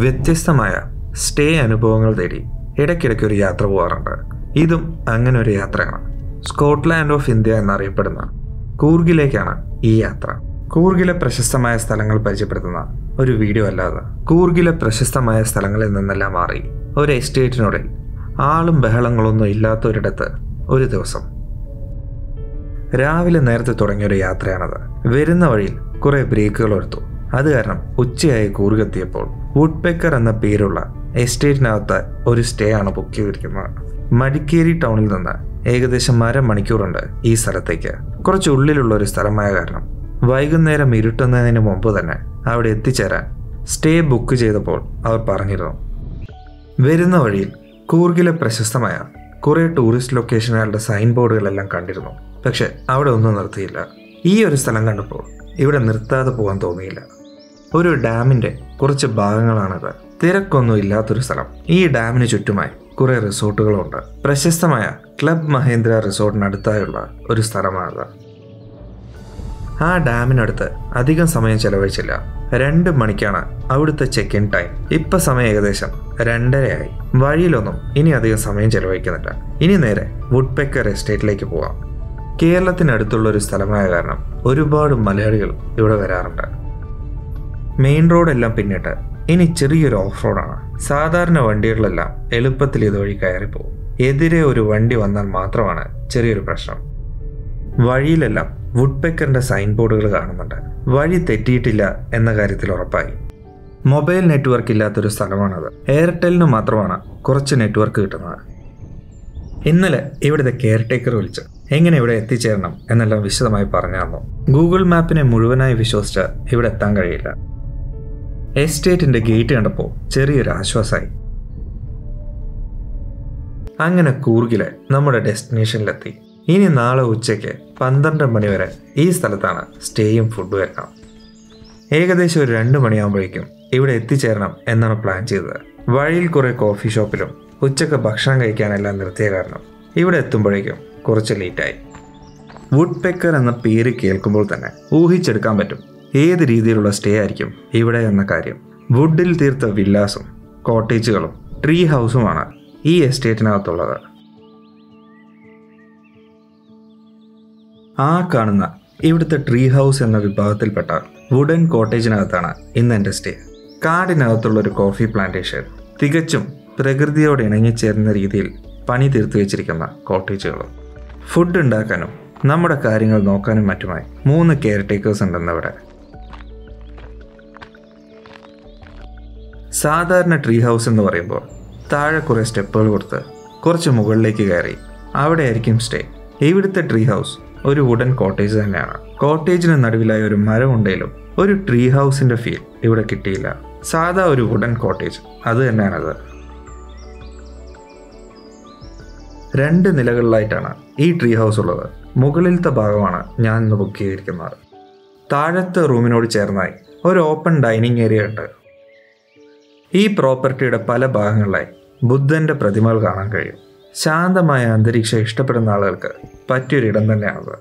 വ്യത്യസ്തമായ സ്റ്റേ അനുഭവങ്ങൾ തേടി ഇടയ്ക്കിടയ്ക്ക് ഒരു യാത്ര പോകാറുണ്ട് ഇതും അങ്ങനെ ഒരു യാത്രയാണ് സ്കോട്ട്ലാൻഡ് ഓഫ് ഇന്ത്യ എന്നറിയപ്പെടുന്ന കൂർഗിലേക്കാണ് ഈ യാത്ര കൂർഗിലെ പ്രശസ്തമായ സ്ഥലങ്ങൾ പരിചയപ്പെടുത്തുന്ന ഒരു വീഡിയോ അല്ലാതെ കൂർഗിലെ പ്രശസ്തമായ സ്ഥലങ്ങളിൽ നിന്നെല്ലാം മാറി ഒരു എസ്റ്റേറ്റിനുള്ളിൽ ആളും ബഹളങ്ങളൊന്നും ഇല്ലാത്തൊരിടത്ത് ഒരു ദിവസം രാവിലെ നേരത്തെ തുടങ്ങിയ ഒരു യാത്രയാണത് വരുന്ന വഴിയിൽ കുറെ ബ്രേക്കുകൾ എടുത്തു അത് കാരണം ഉച്ചയായി കൂറുകെത്തിയപ്പോൾ വുഡ്പെക്കർ എന്ന പേരുള്ള എസ്റ്റേറ്റിനകത്ത് ഒരു സ്റ്റേ ആണ് ബുക്ക് ചെയ്തിരിക്കുന്നത് മടിക്കേരി ടൗണിൽ നിന്ന് ഏകദേശം അര മണിക്കൂറുണ്ട് ഈ സ്ഥലത്തേക്ക് കുറച്ച് ഉള്ളിലുള്ള ഒരു സ്ഥലമായ കാരണം വൈകുന്നേരം ഇരുട്ടുന്നതിന് മുമ്പ് തന്നെ അവിടെ എത്തിച്ചേരാൻ സ്റ്റേ ബുക്ക് ചെയ്തപ്പോൾ അവർ പറഞ്ഞിരുന്നു വരുന്ന വഴിയിൽ കൂർഗിലെ പ്രശസ്തമായ കുറേ ടൂറിസ്റ്റ് ലൊക്കേഷനുകളുടെ സൈൻ ബോർഡുകളെല്ലാം കണ്ടിരുന്നു പക്ഷെ അവിടെ ഒന്നും നിർത്തിയില്ല ഈ ഒരു സ്ഥലം കണ്ടപ്പോൾ ഇവിടെ നിർത്താതെ പോകാൻ തോന്നിയില്ല ഒരു ഡാമിന്റെ കുറച്ച് ഭാഗങ്ങളാണിത് തിരക്കൊന്നും ഇല്ലാത്തൊരു സ്ഥലം ഈ ഡാമിന് ചുറ്റുമായി കുറെ റിസോർട്ടുകളുണ്ട് പ്രശസ്തമായ ക്ലബ് മഹേന്ദ്ര റിസോർട്ടിനടുത്തായുള്ള ഒരു സ്ഥലമാണിത് ആ ഡാമിനടുത്ത് അധികം സമയം ചെലവഴിച്ചില്ല രണ്ട് മണിക്കാണ് അവിടുത്തെ ചെക്ക് ഇൻ ടൈം ഇപ്പൊ സമയം ഏകദേശം രണ്ടരയായി വഴിയിലൊന്നും ഇനി അധികം സമയം ചെലവഴിക്കുന്നില്ല ഇനി നേരെ വുഡ്പെക്കർ എസ്റ്റേറ്റിലേക്ക് പോവാം കേരളത്തിനടുത്തുള്ള ഒരു സ്ഥലമായ കാരണം ഒരുപാട് മലയാളികൾ ഇവിടെ വരാറുണ്ട് മെയിൻ റോഡെല്ലാം പിന്നിട്ട് ഇനി ചെറിയൊരു ഓഫ് റോഡാണ് സാധാരണ വണ്ടികളിലെല്ലാം എളുപ്പത്തിൽ ഇതുവഴി കയറിപ്പോകും എതിരെ ഒരു വണ്ടി വന്നാൽ മാത്രമാണ് ചെറിയൊരു പ്രശ്നം വഴിയിലെല്ലാം വുഡ്പെക്കറിന്റെ സൈൻ ബോർഡുകൾ കാണുന്നുണ്ട് വഴി തെറ്റിയിട്ടില്ല എന്ന കാര്യത്തിൽ ഉറപ്പായി മൊബൈൽ നെറ്റ്വർക്ക് ഇല്ലാത്തൊരു സ്ഥലമാണത് എയർടെലിന് മാത്രമാണ് കുറച്ച് നെറ്റ്വർക്ക് കിട്ടുന്നത് ഇന്നലെ ഇവിടുത്തെ കെയർ ടേക്കർ വിളിച്ച് എങ്ങനെ ഇവിടെ എത്തിച്ചേരണം എന്നെല്ലാം വിശദമായി പറഞ്ഞു തന്നു ഗൂഗിൾ മാപ്പിനെ മുഴുവനായി വിശ്വസിച്ച് ഇവിടെ എത്താൻ കഴിയില്ല എസ്റ്റേറ്റിന്റെ ഗേറ്റ് കണ്ടപ്പോൾ ചെറിയൊരു ആശ്വാസമായി അങ്ങനെ കൂർഗിലെ നമ്മുടെ ഡെസ്റ്റിനേഷനിലെത്തി ഇനി നാളെ ഉച്ചയ്ക്ക് പന്ത്രണ്ട് മണി വരെ ഈ സ്ഥലത്താണ് സ്റ്റേയും ഫുഡും എല്ലാം ഏകദേശം ഒരു രണ്ട് മണിയാകുമ്പോഴേക്കും ഇവിടെ എത്തിച്ചേരണം എന്നാണ് പ്ലാൻ ചെയ്തത് വഴിയിൽ കുറെ കോഫി ഷോപ്പിലും ഉച്ചക്ക് ഭക്ഷണം കഴിക്കാനെല്ലാം നിർത്തിയ കാരണം ഇവിടെ എത്തുമ്പോഴേക്കും കുറച്ച് ലേറ്റായി വുഡ് പെക്കർ എന്ന പേര് കേൾക്കുമ്പോൾ തന്നെ ഊഹിച്ചെടുക്കാൻ പറ്റും ഏത് രീതിയിലുള്ള സ്റ്റേ ആയിരിക്കും ഇവിടെ എന്ന കാര്യം വുഡിൽ തീർത്ത വില്ലാസും കോട്ടേജുകളും ട്രീ ഹൗസുമാണ് ഈ എസ്റ്റേറ്റിനകത്തുള്ളത് ആ കാണുന്ന ഇവിടുത്തെ ട്രീ ഹൗസ് എന്ന വിഭാഗത്തിൽപ്പെട്ട വുഡൻ കോട്ടേജിനകത്താണ് ഇന്ന് എൻ്റെ സ്റ്റേ കാടിനകത്തുള്ള ഒരു കോഫി പ്ലാന്റേഷൻ തികച്ചും പ്രകൃതിയോട് ഇണങ്ങിച്ചേരുന്ന രീതിയിൽ പണി തീർത്തു വെച്ചിരിക്കുന്ന കോട്ടേജുകളും ഫുഡ് ഉണ്ടാക്കാനും നമ്മുടെ കാര്യങ്ങൾ നോക്കാനും മറ്റുമായി മൂന്ന് കെയർ ടേക്കേഴ്സ് ഉണ്ടെന്നവിടെ സാധാരണ ട്രീ ഹൗസ് എന്ന് പറയുമ്പോൾ താഴെ കുറേ സ്റ്റെപ്പുകൾ കൊടുത്ത് കുറച്ച് മുകളിലേക്ക് കയറി അവിടെ ആയിരിക്കും സ്റ്റേ ഇവിടുത്തെ ട്രീ ഹൗസ് ഒരു വുഡൻ കോട്ടേജ് തന്നെയാണ് കോട്ടേജിന് നടുവിലായി ഒരു മരമുണ്ടെങ്കിലും ഒരു ട്രീ ഹൗസിന്റെ ഫീൽ ഇവിടെ കിട്ടിയില്ല സാധാ ഒരു വുഡൻ കോട്ടേജ് അത് തന്നെയാണത് രണ്ട് നിലകളിലായിട്ടാണ് ഈ ട്രീ ഹൗസ് ഉള്ളത് മുകളിലത്തെ ഭാഗമാണ് ഞാൻ ഇന്ന് ബുക്ക് ചെയ്തിരിക്കുന്നത് താഴത്തെ റൂമിനോട് ചേർന്നായി ഒരു ഓപ്പൺ ഡൈനിങ് ഏരിയ ഉണ്ട് ഈ പ്രോപ്പർട്ടിയുടെ പല ഭാഗങ്ങളിലായി ബുദ്ധന്റെ പ്രതിമകൾ കാണാൻ കഴിയും ശാന്തമായ അന്തരീക്ഷം ഇഷ്ടപ്പെടുന്ന ആളുകൾക്ക് പറ്റിയൊരിടം തന്നെയാണത്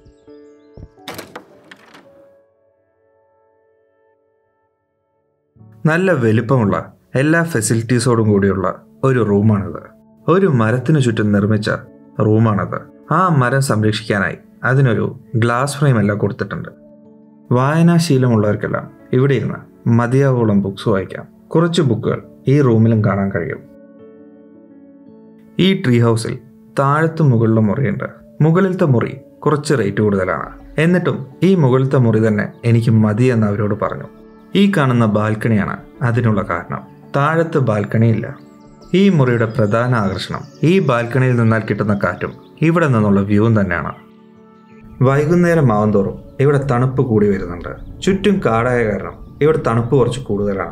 നല്ല വലിപ്പമുള്ള എല്ലാ ഫെസിലിറ്റീസോടും കൂടിയുള്ള ഒരു റൂമാണിത് ഒരു മരത്തിനു ചുറ്റും നിർമ്മിച്ച റൂമാണത് ആ മരം സംരക്ഷിക്കാനായി അതിനൊരു ഗ്ലാസ് ഫ്രെയിം എല്ലാം കൊടുത്തിട്ടുണ്ട് വായനാശീലമുള്ളവർക്കെല്ലാം ഇവിടെ ഇരുന്ന് മതിയാവോളം ബുക്സ് വായിക്കാം കുറച്ച് ബുക്കുകൾ ഈ റൂമിലും കാണാൻ കഴിയും ഈ ട്രീ ഹൗസിൽ താഴത്തും മുകളിലും മുറിയുണ്ട് മുകളിലത്തെ മുറി കുറച്ച് റേറ്റ് കൂടുതലാണ് എന്നിട്ടും ഈ മുകളിലത്തെ മുറി തന്നെ എനിക്ക് മതി എന്ന് അവരോട് പറഞ്ഞു ഈ കാണുന്ന ബാൽക്കണിയാണ് അതിനുള്ള കാരണം താഴത്ത് ബാൽക്കണിയില്ല ഈ മുറിയുടെ പ്രധാന ആകർഷണം ഈ ബാൽക്കണിയിൽ നിന്നാൽ കിട്ടുന്ന കാറ്റും ഇവിടെ നിന്നുള്ള വ്യൂവും തന്നെയാണ് വൈകുന്നേരം ആവും തോറും ഇവിടെ തണുപ്പ് കൂടി വരുന്നുണ്ട് ചുറ്റും കാടായ കാരണം ഇവിടെ തണുപ്പ് കുറച്ച് കൂടുതലാണ്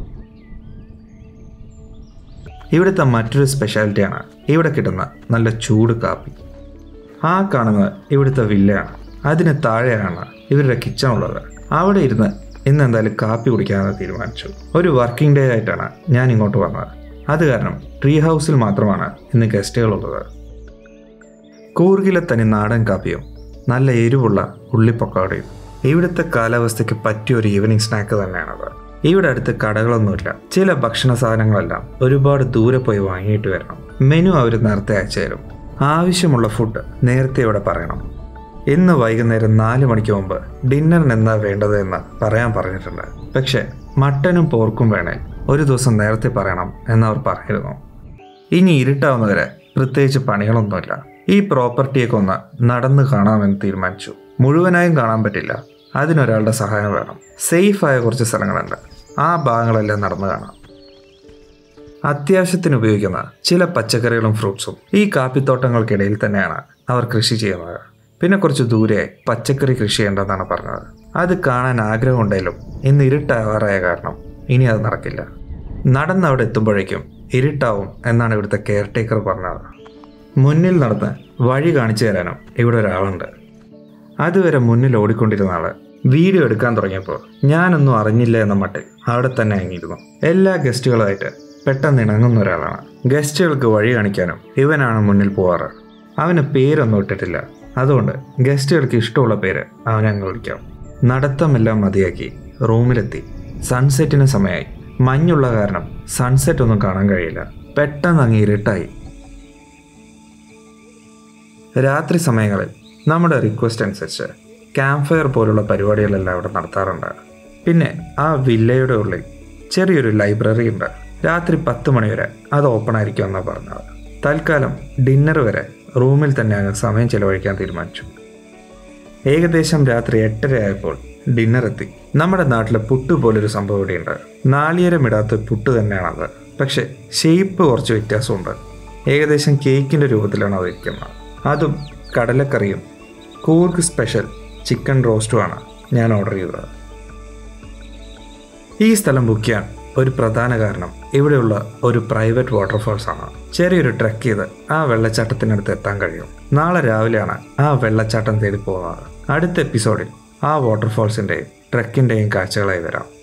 ഇവിടുത്തെ മറ്റൊരു സ്പെഷ്യാലിറ്റിയാണ് ഇവിടെ കിട്ടുന്ന നല്ല ചൂട് കാപ്പി ആ കാണുന്നത് ഇവിടുത്തെ വില്ലയാണ് അതിന് താഴെയാണ് ഇവരുടെ കിച്ചൺ ഉള്ളത് അവിടെ ഇരുന്ന് ഇന്ന് എന്തായാലും കാപ്പി കുടിക്കാമെന്ന് തീരുമാനിച്ചു ഒരു വർക്കിംഗ് ഡേ ആയിട്ടാണ് ഞാൻ ഇങ്ങോട്ട് വന്നത് അത് കാരണം ട്രീ ഹൗസിൽ മാത്രമാണ് ഇന്ന് ഗസ്റ്റുകളുള്ളത് കൂർഗിലെ തനി നാടൻ കാപ്പിയും നല്ല എരിവുള്ള ഉള്ളിപ്പൊക്കാടയും ഇവിടുത്തെ കാലാവസ്ഥയ്ക്ക് പറ്റിയ ഒരു ഈവനിങ് സ്നാക്ക് തന്നെയാണത് ഇവിടെ അടുത്ത് കടകളൊന്നുമില്ല ചില ഭക്ഷണ സാധനങ്ങളെല്ലാം ഒരുപാട് ദൂരെ പോയി വാങ്ങിയിട്ട് വരണം മെനു അവർ നേരത്തെ അയച്ചു തരും ആവശ്യമുള്ള ഫുഡ് നേരത്തെ ഇവിടെ പറയണം ഇന്ന് വൈകുന്നേരം നാല് മണിക്ക് മുമ്പ് ഡിന്നറിന് എന്താ വേണ്ടത് എന്ന് പറയാൻ പറഞ്ഞിട്ടുണ്ട് പക്ഷേ മട്ടനും പോർക്കും വേണേ ഒരു ദിവസം നേരത്തെ പറയണം എന്നവർ പറഞ്ഞിരുന്നു ഇനി ഇരുട്ടാവുന്നവരെ പ്രത്യേകിച്ച് പണികളൊന്നുമില്ല ഈ പ്രോപ്പർട്ടിയൊക്കെ ഒന്ന് നടന്ന് കാണാമെന്ന് തീരുമാനിച്ചു മുഴുവനായും കാണാൻ പറ്റില്ല അതിനൊരാളുടെ സഹായം വേണം സേഫായ കുറച്ച് സ്ഥലങ്ങളുണ്ട് ആ ഭാഗങ്ങളെല്ലാം നടന്നു കാണാം അത്യാവശ്യത്തിന് ഉപയോഗിക്കുന്ന ചില പച്ചക്കറികളും ഫ്രൂട്ട്സും ഈ കാപ്പിത്തോട്ടങ്ങൾക്കിടയിൽ തന്നെയാണ് അവർ കൃഷി ചെയ്യുന്നത് പിന്നെ കുറച്ച് ദൂരെ പച്ചക്കറി കൃഷി ചെയ്യേണ്ടെന്നാണ് പറഞ്ഞത് അത് കാണാൻ ആഗ്രഹമുണ്ടെങ്കിലും ഇന്ന് ഇരുട്ടാവാറായ കാരണം ഇനി അത് നടക്കില്ല നടന്ന് അവിടെ എത്തുമ്പോഴേക്കും ഇരുട്ടാവും എന്നാണ് ഇവിടുത്തെ കെയർ ടേക്കർ പറഞ്ഞത് മുന്നിൽ നടന്ന് വഴി കാണിച്ചു തരാനും ഇവിടെ ഒരാളുണ്ട് അതുവരെ മുന്നിൽ ഓടിക്കൊണ്ടിരുന്ന ആള് വീഡിയോ എടുക്കാൻ തുടങ്ങിയപ്പോൾ ഞാനൊന്നും അറിഞ്ഞില്ല എന്ന മട്ടിൽ അവിടെ തന്നെ അങ്ങിയിരുന്നു എല്ലാ ഗസ്റ്റുകളുമായിട്ട് പെട്ടെന്ന് ഇണങ്ങുന്ന ഒരാളാണ് ഗസ്റ്റുകൾക്ക് വഴി കാണിക്കാനും ഇവനാണ് മുന്നിൽ പോവാറ് അവന് പേരൊന്നും ഇട്ടിട്ടില്ല അതുകൊണ്ട് ഗസ്റ്റുകൾക്ക് ഇഷ്ടമുള്ള പേര് അവനങ്ങ് വിളിക്കാം നടത്തമെല്ലാം മതിയാക്കി റൂമിലെത്തി സൺസെറ്റിന് സമയമായി മഞ്ഞുള്ള കാരണം സൺസെറ്റ് ഒന്നും കാണാൻ കഴിയില്ല പെട്ടെന്ന് അങ്ങ് ഇരുട്ടായി രാത്രി സമയങ്ങളിൽ നമ്മുടെ റിക്വസ്റ്റ് അനുസരിച്ച് ക്യാമ്പ് ഫയർ പോലുള്ള പരിപാടികളെല്ലാം ഇവിടെ നടത്താറുണ്ട് പിന്നെ ആ വില്ലയുടെ ഉള്ളിൽ ചെറിയൊരു ലൈബ്രറി ഉണ്ട് രാത്രി പത്ത് മണി വരെ അത് ഓപ്പൺ ആയിരിക്കും എന്നാണ് പറഞ്ഞത് തൽക്കാലം ഡിന്നർ വരെ റൂമിൽ തന്നെ അങ്ങ് സമയം ചെലവഴിക്കാൻ തീരുമാനിച്ചു ഏകദേശം രാത്രി എട്ടര ആയപ്പോൾ ഡിന്നർ എത്തി നമ്മുടെ നാട്ടിലെ പുട്ട് പോലൊരു സംഭവം ഇവിടെയുണ്ട് നാളികേരം ഇടാത്ത പുട്ട് തന്നെയാണത് പക്ഷെ ഷേപ്പ് കുറച്ച് വ്യത്യാസമുണ്ട് ഏകദേശം കേക്കിൻ്റെ രൂപത്തിലാണ് അത് ഇരിക്കുന്നത് അതും കടലക്കറിയും കൂർഗ് സ്പെഷ്യൽ ചിക്കൻ റോസ്റ്റുമാണ് ഞാൻ ഓർഡർ ചെയ്തത് ഈ സ്ഥലം ബുക്ക് ചെയ്യാൻ ഒരു പ്രധാന കാരണം ഇവിടെയുള്ള ഒരു പ്രൈവറ്റ് വാട്ടർഫാൾസ് ആണ് ചെറിയൊരു ട്രക്ക് ചെയ്ത് ആ വെള്ളച്ചാട്ടത്തിനടുത്ത് എത്താൻ കഴിയും നാളെ രാവിലെയാണ് ആ വെള്ളച്ചാട്ടം തേടി പോകുന്നത് അടുത്ത എപ്പിസോഡിൽ ആ വാട്ടർഫാൾസിൻ്റെയും ട്രക്കിൻ്റെയും കാഴ്ചകളായി വരാം